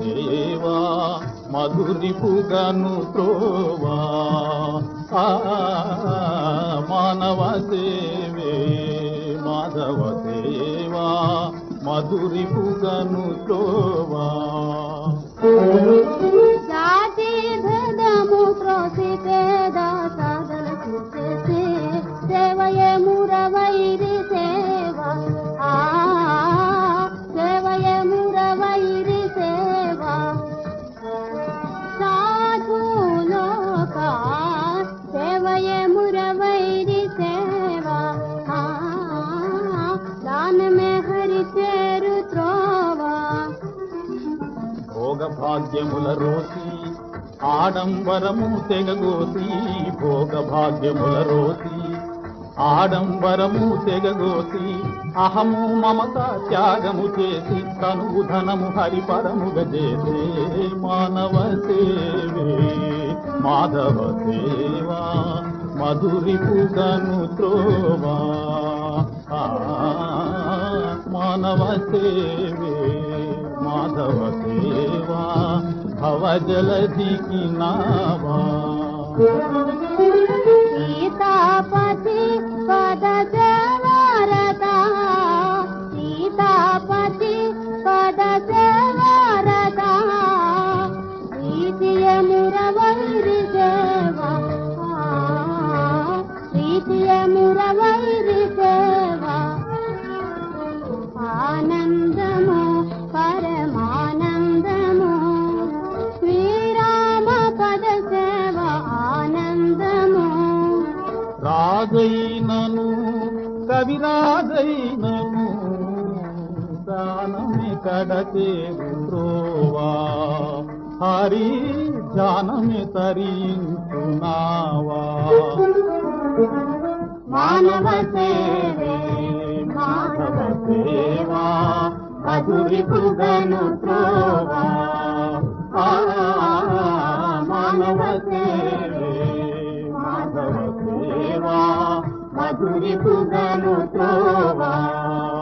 సేవా మధురిపుగను త్రోవా ఆ, మానవ సేవే మాధవ సేవా మధురిపుగను త్రోవా జాతి భేదము త్రోసి పేద సాధన చేసే సేవయే మురవైరి సేవ ఆ సేవయే మురవైరి సేవ సాధులోక సేవయే మురవైరి సేవ ఆ దానమే హరి చేరు త్రోవా భోగ భాగ్యముల రోసి ఆడంబరము తెగగోసి భోగ భాగ్యముల రోసి ఆడంబరము తెగగోసి అహము మమత త్యాగము చేసి తనువు ధనము హరిపరముగ చేసే మానవ సేవే మాధవ సేవా మధురిపుగను త్రోవా ఆ, మానవ సేవే మాధవ సేవా భవజలధికి నావా సీతాపతి పద సేవారత సీతాపతి పద సేవారత ప్రీతియ మురవైరి సేవ ప్రీతియ మురవైరి సేవ ఆనందము పరమానందము శ్రీరామ పద సేవ ఆనందము రాజైనను కవిరాజైనను దానమే కడతేరు త్రోవా హరి జానమే తరించునావా మానవ సేవే మాధవ సేవా మధురి పుగను త్రోవా ఆ, మానవ సేవే మాధవ సేవా మధురి పుగను త్రోవా